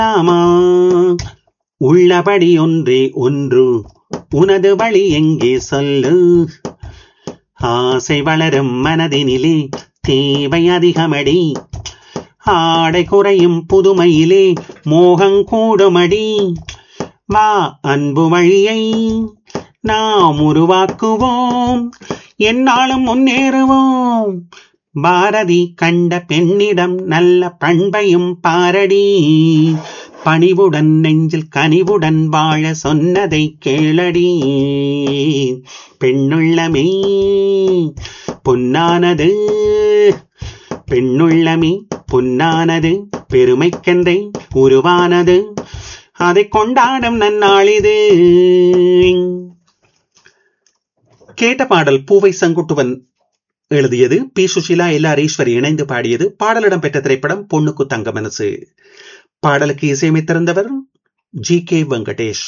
ஆமா உள்ளபடி ஒன்றே ஒன்று உனது வழி எங்கே சொல்லு ஆசை வளரும் மனதினிலே தேவை அதிகமடி ஆடை குறையும் புதுமையிலே மோகங் கூடுமடி வா அன்பு வழியை நாம் உருவாக்குவோம் என்னாலும் முன்னேறுவோம் பாரதி கண்ட பெண்ணிடம் நல்ல பண்பையும் பாரடி பணிவுடன் நெஞ்சில் கனிவுடன் வாழ சொன்னதை கேளடி பெண்ணுள்ளமே பொன்னானது பெண்ணுள்ளமே பொன்னானது பெருமைக்கென்றே உருவானது அதை கொண்டாடும் நன்னாளிது கேட்ட பாடல் பூவை சங்குட்டுவன் எழுதியது P Susheela L R Eswari இணைந்து பாடியது பாடலிடம் பெற்ற திரைப்படம் பொண்ணுக்கு தங்க மனசு பாடலுக்கு இசையமைத்திருந்தவர் ஜி கே வெங்கடேஷ்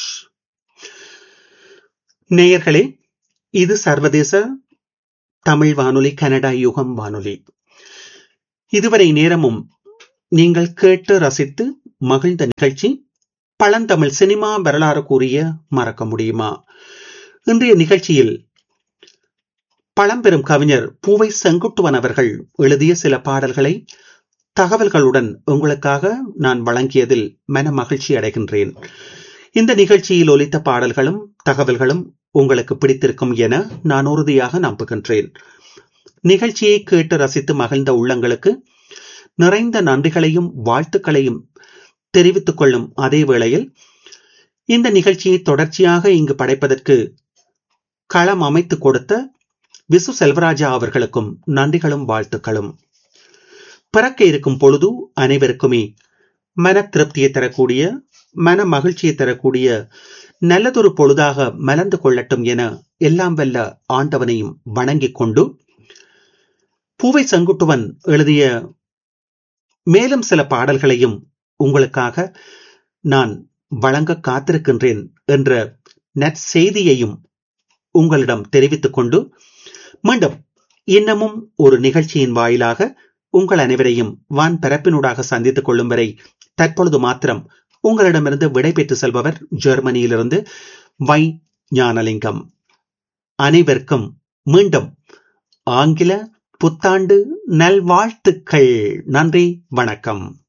நேயர்களே இது சர்வதேச தமிழ் வானொலி கனடா யுகம் வானொலி இதுவரை நேரமும் நீங்கள் கேட்டு ரசித்து மகிழ்ந்த நிகழ்ச்சி பழந்தமிழ் சினிமா வரலாறு கூறிய மறக்க முடியுமா இன்றைய நிகழ்ச்சியில் பழம்பெரும் கவிஞர் பூவை செங்குட்டுவன் அவர்கள் எழுதிய சில பாடல்களை தகவல்களுடன் உங்களுக்காக நான் வழங்கியதில் மன மகிழ்ச்சி அடைகின்றேன் இந்த நிகழ்ச்சியில் ஒலித்த பாடல்களும் தகவல்களும் உங்களுக்கு பிடித்திருக்கும் என நான் உறுதியாக நம்புகின்றேன் நிகழ்ச்சியை கேட்டு ரசித்து மகிழ்ந்த உள்ளங்களுக்கு நிறைந்த நன்றிகளையும் வாழ்த்துக்களையும் தெரிவித்துக் கொள்ளும் அதே வேளையில் இந்த நிகழ்ச்சியை தொடர்ச்சியாக இங்கு படைப்பதற்கு களம் அமைத்து கொடுத்த விசு செல்வராஜா அவர்களுக்கும் நன்றிகளும் வாழ்த்துக்களும் பிறக்க இருக்கும் பொழுது அனைவருக்குமே மன திருப்தியை தரக்கூடிய மன மகிழ்ச்சியை தரக்கூடிய நல்லதொரு பொழுதாக மலர்ந்து கொள்ளட்டும் என எல்லாம் வல்ல ஆண்டவனையும் வணங்கிக் கொண்டு பூவை செங்குட்டுவன் எழுதிய மேலும் சில பாடல்களையும் உங்களுக்காக நான் வழங்க காத்திருக்கின்றேன் என்ற நற்செய்தியையும் உங்களிடம் தெரிவித்துக் கொண்டு மீண்டும் இன்னமும் ஒரு நிகழ்ச்சியின் வாயிலாக உங்கள் அனைவரையும் வான் பரப்பினூடாக சந்தித்துக் கொள்ளும் வரை தற்பொழுது மாத்திரம் உங்களிடமிருந்து விடைபெற்று செல்பவர் ஜெர்மனியிலிருந்து வை ஞானலிங்கம் அனைவருக்கும் மீண்டும் ஆங்கில புத்தாண்டு நல்வாழ்த்துக்கள் நன்றி வணக்கம்